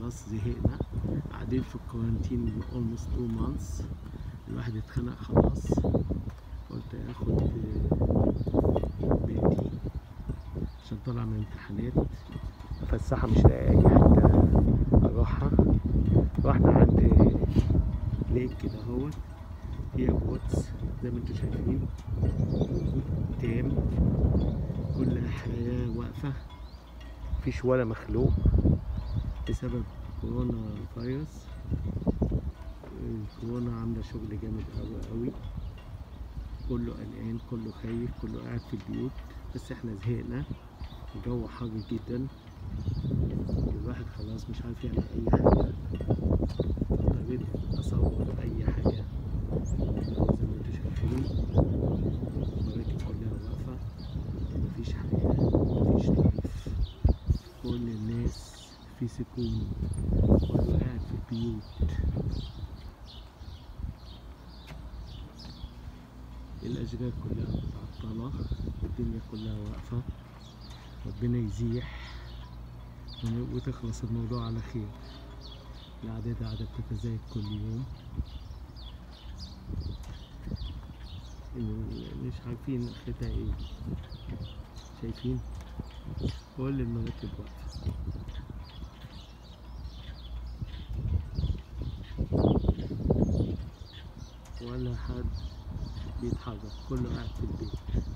خلاص زهقنا قاعدين في الكورنتين almost two months الواحد اتخنق خلاص قلت اخد بنتي عشان طالعة من امتحانات افسحها مش لاقي اي حتة اروحها رحنا عند ليك كده اهوت فيها بوتس زي ما انتوا شايفين تام كل حياة واقفة مفيش ولا مخلوق بسبب كورونا فيروس الكورونا عاملة شغل جامد أوي أوي كله قلقان كله خايف كله قاعد في البيوت بس احنا زهقنا الجو حر جدا الواحد خلاص مش عارف يعمل أي حاجة اضطريت أصور أي حاجة زي ما انتوا شايفين المراكب كلها واقفة مفيش حياة مفيش لايف كل الناس في سكون كله قاعد في البيوت الأشجار كلها متعطلة والدنيا كلها واقفة ربنا يزيح ون- وتخلص الموضوع على خير الأعداد قاعدة بتتزايد كل يوم ال- مش عارفين اخرتها ايه شايفين كل المراكب واقفة ولا حد بيتحرك كله قاعد في البيت